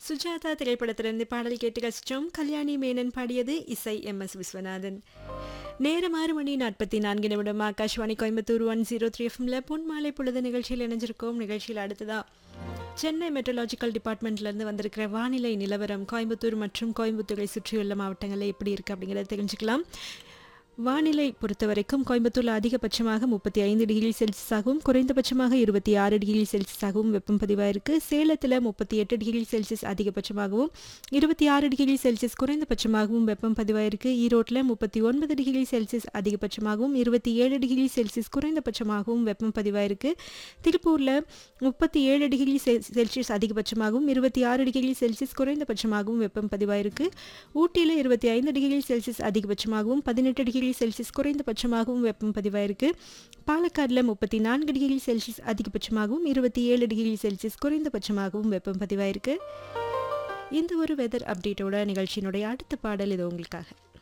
சுஜாதா திரைப்படத்திலிருந்து பாடல் கேட்டு கசிச்சோம் கல்யாணி மேனன் பாடியது இசை எம் எஸ் விஸ்வநாதன் நேரம் ஆறு மணி நாற்பத்தி நான்கு நிமிடம் Akashvani Coimbatore one zero three எஃப்எம்ல பொன் மாலை பொழுது நிகழ்ச்சியில் இணைஞ்சிருக்கோம் நிகழ்ச்சியில் அடுத்ததா சென்னை மெட்ரலாஜிக்கல் டிபார்ட்மெண்ட்லேருந்து வந்திருக்கிற வானிலை நிலவரம் கோயம்புத்தூர் மற்றும் கோயம்புத்தூரை சுற்றியுள்ள மாவட்டங்களில் எப்படி இருக்குது அப்படிங்கிறத தெரிஞ்சுக்கலாம் வானிலை பொறுத்த வரைக்கும் கோயம்புத்தூர்ல அதிகபட்சமாக முப்பத்தி ஐந்து டிகிரி செல்சியஸாகவும் குறைந்தபட்சமாக இருபத்தி ஆறு டிகிரி செல்சியஸாகவும் வெப்பம் பதிவாயிருக்கு சேலத்தில் முப்பத்தி எட்டு டிகிரி செல்சியஸ் அதிகபட்சமாகவும் இருபத்தி ஆறு டிகிரி செல்சியஸ் குறைந்தபட்சமாகவும் வெப்பம் பதிவாயிருக்கு ஈரோட்டில் முப்பத்தி ஒன்பது டிகிரி செல்சியஸ் அதிகபட்சமாகவும் இருபத்தி ஏழு டிகிரி செல்சியஸ் குறைந்தபட்சமாகவும் வெப்பம் பதிவாயிருக்கு திருப்பூரில் முப்பத்தி ஏழு டிகிரி செல் செல்சியஸ் அதிகபட்சமாகவும் இருபத்தி ஆறு டிகிரி செல்சியஸ் குறைந்தபட்சமாகவும் வெப்பம் பதிவாயிருக்கு ஊட்டியில் இருபத்தி ஐந்து டிகிரி செல்சியஸ் அதிகபட்சமாகவும் பதினெட்டு டிகிரி செல்சியஸ் குறைந்தபட்சமாகவும் வெப்பம் பதிவாயிருக்கு பாலக்காடில் முப்பத்தி நான்கு டிகிரி செல்சியஸ் அதிகபட்சமாகவும் இருபத்தி ஏழு டிகிரி செல்சியஸ் குறைந்தபட்சமாகவும் வெப்பம் பதிவாயிருக்கு இந்த ஒரு வெதர் அப்டேட்டோட நிகழ்ச்சியினுடைய அடுத்த பாடல் இது உங்களுக்காக